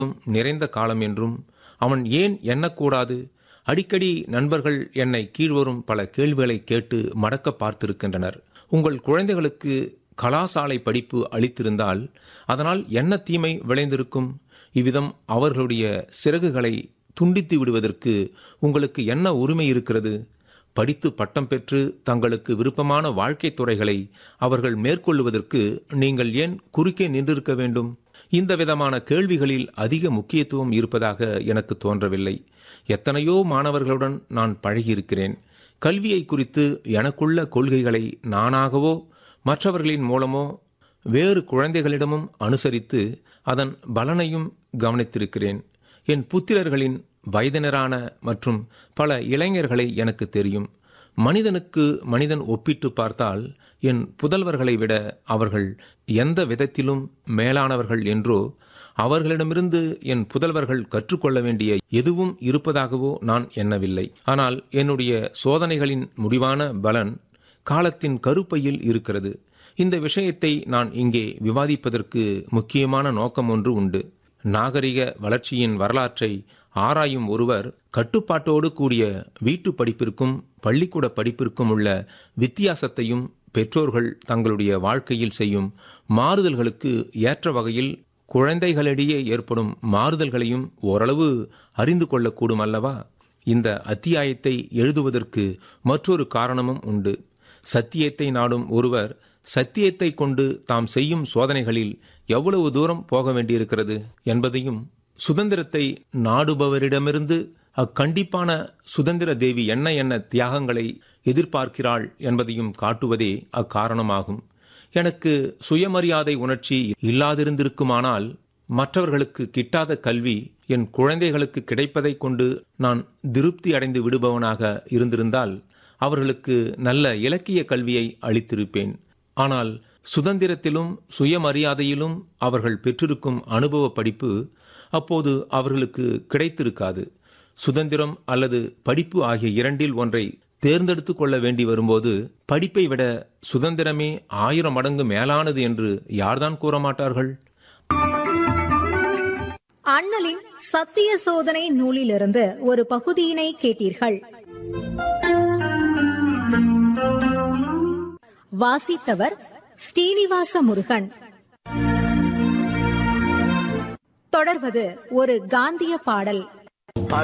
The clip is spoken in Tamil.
நிறைந்த காலம் என்றும் அவன் ஏன் எண்ணக்கூடாது அடிக்கடி நண்பர்கள் என்னை கீழ்வரும் பல கேள்விகளை கேட்டு மடக்க பார்த்திருக்கின்றனர் உங்கள் குழந்தைகளுக்கு கலாசாலை படிப்பு அளித்திருந்தால் அதனால் என்ன தீமை விளைந்திருக்கும் இவ்விதம் அவர்களுடைய சிறகுகளை துண்டித்து விடுவதற்கு உங்களுக்கு என்ன உரிமை இருக்கிறது படித்து பட்டம் பெற்று தங்களுக்கு விருப்பமான வாழ்க்கைத் துறைகளை அவர்கள் மேற்கொள்வதற்கு நீங்கள் ஏன் குறுக்கே நின்றிருக்க வேண்டும் இந்த விதமான கேள்விகளில் அதிக முக்கியத்துவம் இருப்பதாக எனக்கு தோன்றவில்லை எத்தனையோ மாணவர்களுடன் நான் பழகியிருக்கிறேன் கல்வியை குறித்து எனக்குள்ள கொள்கைகளை நானாகவோ மற்றவர்களின் மூலமோ வேறு குழந்தைகளிடமும் அனுசரித்து அதன் பலனையும் கவனித்திருக்கிறேன் என் புத்திரர்களின் வயதினரான மற்றும் பல இளைஞர்களை எனக்கு தெரியும் மனிதனுக்கு மனிதன் ஒப்பிட்டு பார்த்தால் என் புதல்வர்களை விட அவர்கள் எந்த விதத்திலும் மேலானவர்கள் என்றோ அவர்களிடமிருந்து என் புதல்வர்கள் கற்றுக்கொள்ள வேண்டிய எதுவும் இருப்பதாகவோ நான் எண்ணவில்லை ஆனால் என்னுடைய சோதனைகளின் முடிவான பலன் காலத்தின் கருப்பையில் இருக்கிறது இந்த விஷயத்தை நான் இங்கே விவாதிப்பதற்கு முக்கியமான நோக்கம் ஒன்று உண்டு நாகரிக வளர்ச்சியின் வரலாற்றை ஆராயும் ஒருவர் கட்டுப்பாட்டோடு கூடிய வீட்டு படிப்பிற்கும் பள்ளிக்கூட படிப்பிற்கும் உள்ள வித்தியாசத்தையும் பெற்றோர்கள் தங்களுடைய வாழ்க்கையில் செய்யும் மாறுதல்களுக்கு ஏற்ற வகையில் குழந்தைகளிடையே ஏற்படும் மாறுதல்களையும் ஓரளவு அறிந்து கொள்ளக்கூடும் அல்லவா இந்த அத்தியாயத்தை எழுதுவதற்கு மற்றொரு காரணமும் உண்டு சத்தியத்தை நாடும் ஒருவர் சத்தியத்தை கொண்டு தாம் செய்யும் சோதனைகளில் எவ்வளவு தூரம் போக வேண்டியிருக்கிறது என்பதையும் சுதந்திரத்தை நாடுபவரிடமிருந்து அக்கண்டிப்பான சுதந்திர தேவி என்ன என்ன தியாகங்களை எதிர்பார்க்கிறாள் என்பதையும் காட்டுவதே அக்காரணமாகும் எனக்கு சுயமரியாதை உணர்ச்சி இல்லாதிருந்திருக்குமானால் மற்றவர்களுக்கு கிட்டாத கல்வி என் குழந்தைகளுக்கு கிடைப்பதைக் கொண்டு நான் திருப்தி அடைந்து விடுபவனாக இருந்திருந்தால் அவர்களுக்கு நல்ல இலக்கிய கல்வியை அளித்திருப்பேன் ஆனால் சுதந்திரத்திலும் சுயமரியாதையிலும் அவர்கள் பெற்றிருக்கும் அனுபவ படிப்பு அப்போது அவர்களுக்கு கிடைத்திருக்காது சுதந்திரம் அல்லது படிப்பு ஆகிய இரண்டில் ஒன்றை தேர்ந்தெடுத்து கொள்ள வேண்டி வரும்போது படிப்பை விட சுதந்திரமே ஆயிரம் மடங்கு மேலானது என்று யார்தான் கூற மாட்டார்கள் அண்ணலின் சத்திய சோதனை நூலிலிருந்து ஒரு பகுதியினை கேட்டீர்கள் வாசித்தவர் ஸ்ரீனிவாச முருகன் தொடர்வது ஒரு காந்திய பாடல்